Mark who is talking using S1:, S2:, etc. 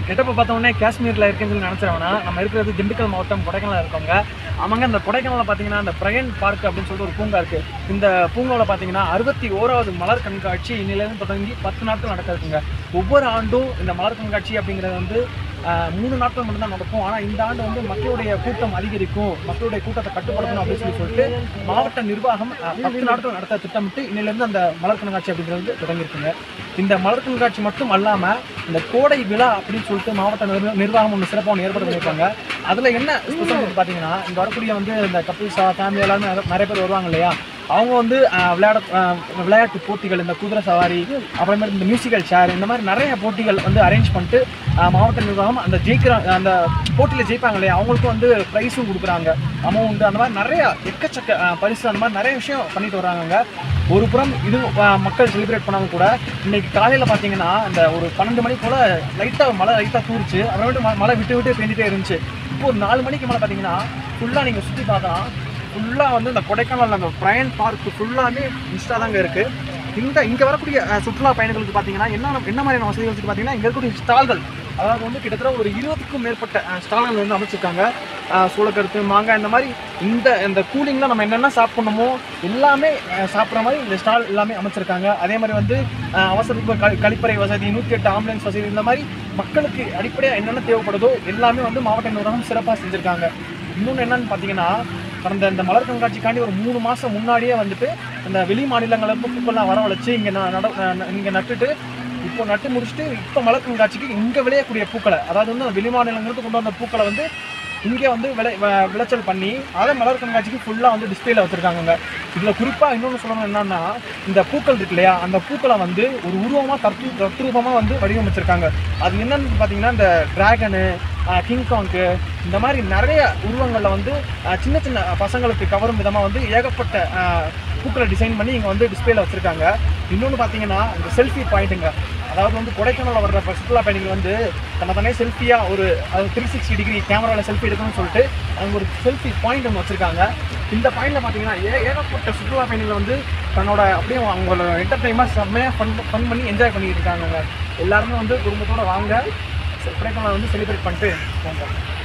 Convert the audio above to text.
S1: கெட்டப்ப பார்த்த உடனே காஷ்மீரில் இருக்குன்னு சொல்லி நினச்சிருவேனா நம்ம இருக்கிறது திண்டுக்கல் மாவட்டம் கொடைக்கானல் இருக்கவங்க ஆமாங்க இந்த கொடைக்கானலில் பார்த்தீங்கன்னா இந்த பிரயன் பார்க் அப்படின்னு சொல்லிட்டு ஒரு பூங்கா இருக்குது இந்த பூங்காவில் பார்த்தீங்கன்னா அறுபத்தி ஓராவது மலர் கண்காட்சி இன்னிலேருந்து தொடங்கி பத்து நாட்கள் நடக்குதுங்க ஒவ்வொரு ஆண்டும் இந்த மலர் கண்காட்சி அப்படிங்கிறது வந்து ஆஹ், மூணு நாட்கள் மட்டும்தான் நடக்கும் ஆனால் இந்த ஆண்டு வந்து மக்களுடைய கூட்டம் அதிகரிக்கும் மக்களுடைய கூட்டத்தை கட்டுப்படுத்தணும் அப்படின்னு சொல்லி சொல்லிட்டு மாவட்ட நிர்வாகம் ஆஹ், பத்து நாட்கள் நடத்த திட்டமிட்டு இன்னிலேருந்து அந்த மலர் கண்காட்சி அப்படிங்கிறது தொடங்கியிருக்குங்க இந்த மலர் கண்காட்சி மட்டும் அல்லாமல் இந்த கோடை விழா அப்படின்னு சொல்லிட்டு மாவட்ட நிர்வ- நிர்வாகம் ஒன்று சிறப்பாக ஒன்று ஏற்பாடு பண்ணியிருக்காங்க அதில் என்ன ஸ்பெஷல் பார்த்தீங்கன்னா இங்கே வரக்கூடிய வந்து இந்த கப்பிள்ஸா ஃபேமிலி எல்லாருமே நிறைய- நிறைய பேர் வருவாங்க இல்லையா அவங்க வந்து ஆஹ், விளையாட ஆஹ், விளையாட்டு போட்டிகள் இந்த குதிரை சவாரி அப்புறமேட்டு இந்த மியூசிக்கல் சேர் இந்த மாதிரி நிறைய போட்டிகள் வந்து அரேஞ்ச் பண்ணிட்டு ஆஹ், மாவட்ட நிர்வாகம் அந்த ஜெயிக்கிற அந்த போட்டியில் ஜெயிப்பாங்க இல்லையா அவங்களுக்கும் வந்து ப்ரைஸும் கொடுக்குறாங்க அமௌண்ட் அந்த மாதிரி நிறைய எக்கச்சக்க ஆஹ், பரிசு அந்த மாதிரி நிறைய விஷயம் பண்ணிட்டு வராங்க ஒரு புறம் இது ஆஹ், மக்கள் செலிப்ரேட் பண்ணாலும் கூட இன்னைக்கு காலையில் பார்த்தீங்கன்னா இந்த ஒரு பன்னெண்டு மணி போல் லைட்டாக மழை லைட்டாக தூரிச்சு அப்புறமேட்டு ம- மழை விட்டு விட்டு பெஞ்சிட்டே இருந்துச்சு இப்போ ஒரு நாலு மணிக்கு மேலே பார்த்தீங்கன்னா ஃபுல்லாக நீங்கள் சுற்றி பார்த்தா ஃபுல்லாக வந்து இந்த கொடைக்கானல் அந்த பிரயன் பார்க் ஃபுல்லாமே இன்ஸ்டா தாங்க இருக்குது இந்த இங்கே வரக்கூடிய அஹ், சுற்றுலா பயணிகளுக்கு பார்த்தீங்கன்னா என்ன என்ன மாதிரியான வசதிகள் இருக்குது பார்த்தீங்கன்னா இங்கே இருக்கக்கூடிய ஸ்டால்கள் அதாவது வந்து கிட்டத்தட்ட ஒரு இருபதுக்கும் மேற்பட்ட அஹ், ஸ்டால்கள் வந்து அமைச்சிருக்காங்க அஹ், சூளக்கருத்து மாங்காய் இந்த மாதிரி இந்த இந்த கூலிங்கில் நம்ம என்னென்ன சாப்பிடணுமோ எல்லாமே அஹ், சாப்பிட்ற மாதிரி இந்த ஸ்டால் எல்லாமே அமைச்சிருக்காங்க அதே மாதிரி வந்து அஹ், அவசர கழி கழிப்பறை வசதி நூற்றி எட்டு ஆம்புலன்ஸ் வசதி இந்த மாதிரி மக்களுக்கு அடிப்படையாக என்னென்ன தேவைப்படுதோ எல்லாமே வந்து மாவட்ட நிர்வாகம் சிறப்பாக செஞ்சுருக்காங்க இன்னொன்று என்னன்னு பார்த்தீங்கன்னா கடந்த இந்த மலர் கண்காட்சிக்காண்டி ஒரு மூணு மாதம் முன்னாடியே வந்துட்டு இந்த வெளி மாநிலங்களுக்கு பூக்கள்லாம் வரவழைச்சு இங்கே நட இங்கே நட்டுட்டு இப்போ நட்டு முடிச்சுட்டு இப்போ மலர் கண்காட்சிக்கு இங்கே விளையக்கூடிய பூக்களை அதாவது வந்து அந்த வெளி மாநிலங்களுக்கு கொண்டு வந்த பூக்களை வந்து இங்கே வந்து விளை வ- விளைச்சல் பண்ணி அதை மலர் கண்காட்சிக்கு ஃபுல்லாக வந்து டிஸ்பிளேல வச்சுருக்காங்க இதில் குறிப்பாக இன்னொன்று சொல்லணும் என்னன்னா இந்த பூக்கள் இருக்கு இல்லையா அந்த பூக்களை வந்து ஒரு உருவமாக தத்ரூ தத்ரூபமாக வந்து வடிவமைச்சிருக்காங்க அது என்னன்னு பார்த்தீங்கன்னா இந்த டிராகனு கிங்காங்கு இந்த மாதிரி நிறைய உருவங்களில் வந்து அஹ், சின்ன சின்ன பசங்களுக்கு கவரும் விதமாக வந்து ஏகப்பட்ட அஹ், பூக்களை டிசைன் பண்ணி இங்கே வந்து டிஸ்பிளேல வச்சுருக்காங்க இன்னொன்று பார்த்தீங்கன்னா இந்த செல்ஃபி பாயிண்ட்டுங்க அதாவது வந்து கொடைக்கானல் வர்ற ப- சுற்றுலா பயணிகள் வந்து தன்னை தானே செல்ஃபியாக ஒரு அது த்ரீ சிக்ஸ்டி டிகிரி கேமராவில் செல்ஃபி எடுக்கணும்னு சொல்லிட்டு அங்கே ஒரு செல்ஃபி பாயிண்ட் ஒன்று வச்சுருக்காங்க இந்த பாயிண்டில் பார்த்தீங்கன்னா ஏ ஏகப்பட்ட சுற்றுலா பயணிகள் வந்து தன்னோட அப்படியே அவங்களோட என்டர்டைன்மெண்ட் செம்மையாக ஃபன் ஃபன் பண்ணி என்ஜாய் பண்ணிட்டு இருக்காங்க எல்லாருமே வந்து குடும்பத்தோட வாங்க கொடைக்கானல் வந்து செலிப்ரேட் பண்ணிட்டு போங்க